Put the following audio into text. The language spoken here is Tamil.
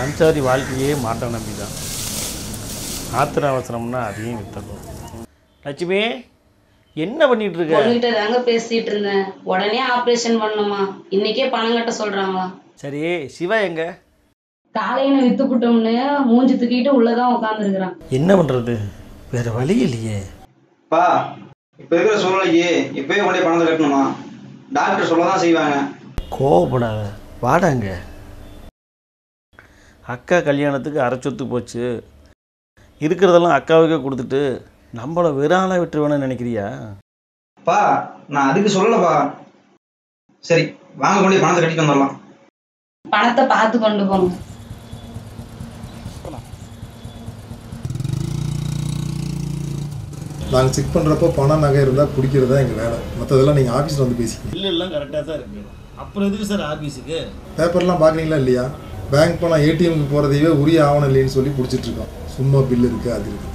சம்சாரி வாழ்க்கையே மாட்ட நம்பி தான் ஆத்திர அவசரம்னா அதையும் வித்தணும் லட்சுமி என்ன பண்ணிட்டு இருக்க பொண்ணுகிட்ட தாங்க பேசிட்டு இருந்தேன் உடனே ஆபரேஷன் பண்ணணுமா இன்னைக்கே பணம் கட்ட சொல்றாங்களா சரி சிவா எங்க காலையில வித்துப்புட்டோம்னு மூஞ்சி தூக்கிட்டு உள்ளதான் உட்காந்துருக்குறான் என்ன பண்றது வேற வழி இல்லையே பா இப்போ இருக்கிற சூழ்நிலைக்கு இப்போயே கொண்டே பணத்தை கட்டணுமா டாக்டர் சொல்ல தான் செய்வாங்க கோவப்படாத வாடாங்க அக்கா கல்யாணத்துக்கு அரை சொத்து போச்சு இருக்கிறதெல்லாம் அக்காவுக்கே கொடுத்துட்டு நம்மளை வெறால விட்டுருவேன்னு நினைக்கிறியா பா நான் அதுக்கு சொல்லலப்பா சரி வாங்க கொண்டே பணத்தை கட்டிட்டு வந்துடலாம் பணத்தை பார்த்து கொண்டு போங்க நாங்கள் செக் பண்ணுறப்போ பணம் நகை இருந்தால் பிடிக்கிறதா எங்கள் வேலை மற்றதெல்லாம் நீங்கள் ஆஃபீஸில் வந்து பேசிக்கங்க இல்லை எல்லாம் கரெக்டாக தான் இருக்கு அப்புறம் எதுக்கு சார் ஆஃபீஸுக்கு பேப்பர்லாம் பார்க்குறீங்களா இல்லையா பேங்க் பணம் ஏடிஎம்க்கு போகிறதையே உரிய ஆவணம் இல்லைன்னு சொல்லி பிடிச்சிட்டு இருக்கோம் சும்மா பில் இருக்குது அது இருக்குது